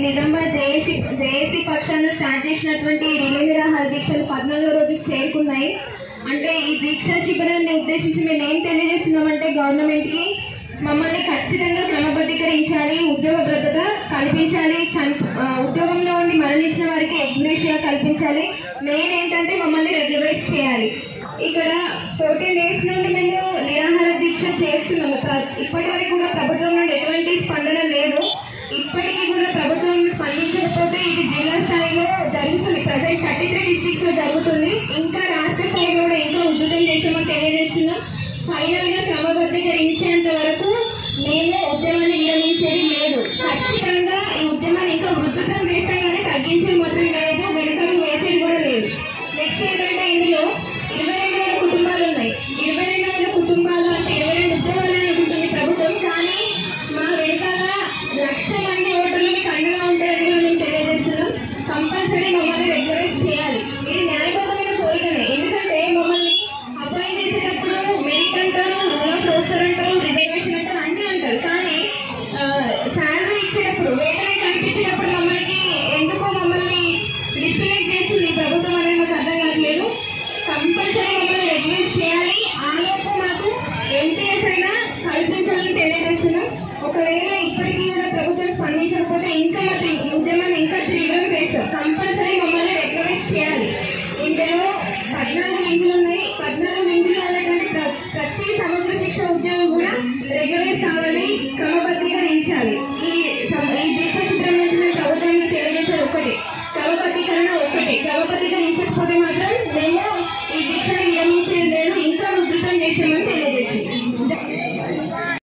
Nizamabad JAC JAC పక్షాన start చేసినటువంటి relay నిరాహార దీక్షలు పద్నాలుగో రోజుకి చేరుకున్నాయి అంటే ఈ దీక్ష శిబిరాన్ని ఉద్దేశించి మేము ఏం తెలియజేస్తున్నామంటే గవర్నమెంట్కి మమ్మల్ని ఖచ్చితంగా క్రమబద్ధీకరించాలి ఉద్యోగ భద్రత కల్పించాలి చని- ఆ, ఉద్యోగంలో ఉండి మరణించిన వారికి ఎగ్జిబిషన్ కల్పించాలి మెయిన్ ఏంటంటే మమ్మల్ని రెగ్యులరైజ్ చేయాలి ఇక్కడ ఫోర్టీన్ డేస్ నుండి మేము నిరాహార దీక్ష చేస్తున్నాము ప్ర- ఇప్పటి వరకు కూడా ప్రభుత్వం నుండి ఎటువంటి స్పందన లేదు ఇప్పటికీ కూడా ప్రభుత్వం స్పందించకపోతే ఇది జిల్లా స్థాయిలో జరుగుతుంది ప్రజెంట్ థర్టీ త్రీ డిస్ట్రిక్ట్స్ లో జరుగుతుంది ఇంకా రాష్ట్ర స్థాయిలో కూడా ఇంకా ఉద్యోగం చేసామని తెలియజేస్తున్నాం ఫైనల్ గా క్రమబద్ధీకరించేంత వరకు మేము ఉద్యమాన్ని విరమించేది లేదు ఖచ్చితంగా ఈ ఉద్యమాన్ని ఇంకా ఉధృతం చేస్తాం కానీ తగ్గించే మాత్రం లేదు వెనుకడు వేసేది కూడా లేదు నెక్స్ట్ ఏంటంటే ఇందులో ఇరవై రెండు వేల కుటుంబాలు ఉన్నాయి ఇరవై రెండు వేల కుటుంబాలు అంటే ఇరవై రెండు ఉద్యోగాలు అనుకుంటుంది ప్రభుత్వం కానీ మా వెనకాల లక్ష మంది ఓటర్లు మీకు అండగా ఉంటారని కూడా మేము తెలియజేస్తున్నాం కంపల్సరీ మమ్మల్ని రెగ్యులరైజ్ చేయాలి ఇది న్యాయబద్ధమైన కోరికనే ఎందుకంటే మమ్మల్ని అప్లై చేసేటప్పుడు మెరిట్ అంటారు రూల్ ఆఫ్ రోస్టర్ అంటారు రిజర్వేషన్ అంటారు అన్నీ అంటారు కానీ శాలరీ ఇచ్చేటప్పుడు వేతనం కనిపించేటప్పుడు మమ్మల్ని ఎందుకో మమ్మల్ని డిస్కనెక్ట్ చేస్తుంది ఈ ప్రభుత్వం అనేది మాకు అర్థం కావట్లేదు కంపల్సరీ మమ్మల్ని రెగ్యులేట్ చేయాలి ఆలోపు మాకు ఎంపీఎస్ అయినా కల్పించాలని తెలియజేస్తున్నాం ఒకవేళ ఇప్పటికీ కూడా ప్రభుత్వం స్పందించకపోతే ఇంకా మాకు ఈ ఉద్యమాన్ని ఇంకా తీవ్రం చేస్తాం కంపల్సరీ మమ్మల్ని రెగ్యులైజ్ చేయాలి ఇందులో పద్నాలుగు వింగులు ఉన్నాయి పద్నాలుగు వింగులు ఉన్నటువంటి ప్ర- ప్రతి సమగ్ర శిక్ష ఉద్యోగం కూడా రెగ్యులైజ్ కావాలి క్రమబద్ధీకరించాలి ఈ